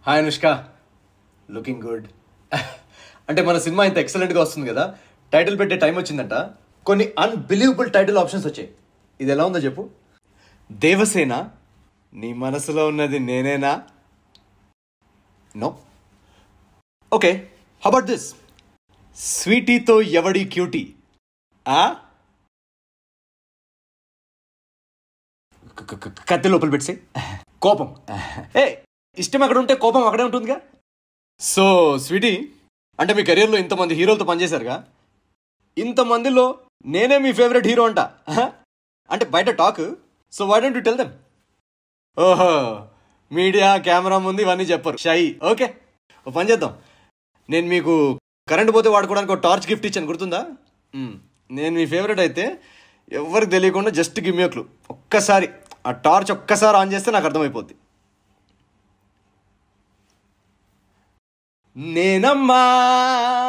Hi Anushka looking good అంటే మన cinema ఇంత ఎక్సలెంట్గా వస్తుంది కదా టైటిల్ పెట్టే టైం వచ్చిందంట కొన్ని అన్బిలీవబుల్ టైటిల్ ఆప్షన్స్ వచ్చాయి ఇది ఎలా ఉందో చెప్పు దేవసేన నీ మనసులో ఉన్నది నేనేనా నో ఓకే హబౌట్ దిస్ స్వీటీతో ఎవడి క్యూటీ ఆ క- క- క- కత్తి లోపల పెట్టేసి కోపం ఏ ఇష్టం అక్కడ ఉంటే కోపం అక్కడే ఉంటుందిగా సో స్వీటీ అంటే మీ కెరియర్లో ఇంతమంది హీరోలతో పనిచేశారుగా ఇంతమందిలో నేనే మీ ఫేవరెట్ హీరో అంట ఆహా. అంటే బయట talk so why don't you tell them ఓహో మీడియా కెమెరా ముందు ఇవన్నీ చెప్పరు షై ఓకే ఓ పని చేద్దాం నేను మీకు కరెంట్ పోతే వాడుకోవడానికి ఒక టార్చ్ గిఫ్ట్ ఇచ్చాను గుర్తుందా మ్మ్. నేను మీ ఫేవరెట్ అయితే ఎవరికి తెలియకుండా జస్ట్ గివ్ మీ క్లూ ఒక్కసారి ఆ టార్చ్ ఒక్కసారి ఆన్ చేస్తే నాకు అర్థమైపోద్ది నేనమ్మా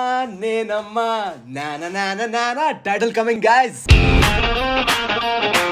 నేనమ్మా నానా నానా నానా టైటిల్ కమింగ్ గాయస్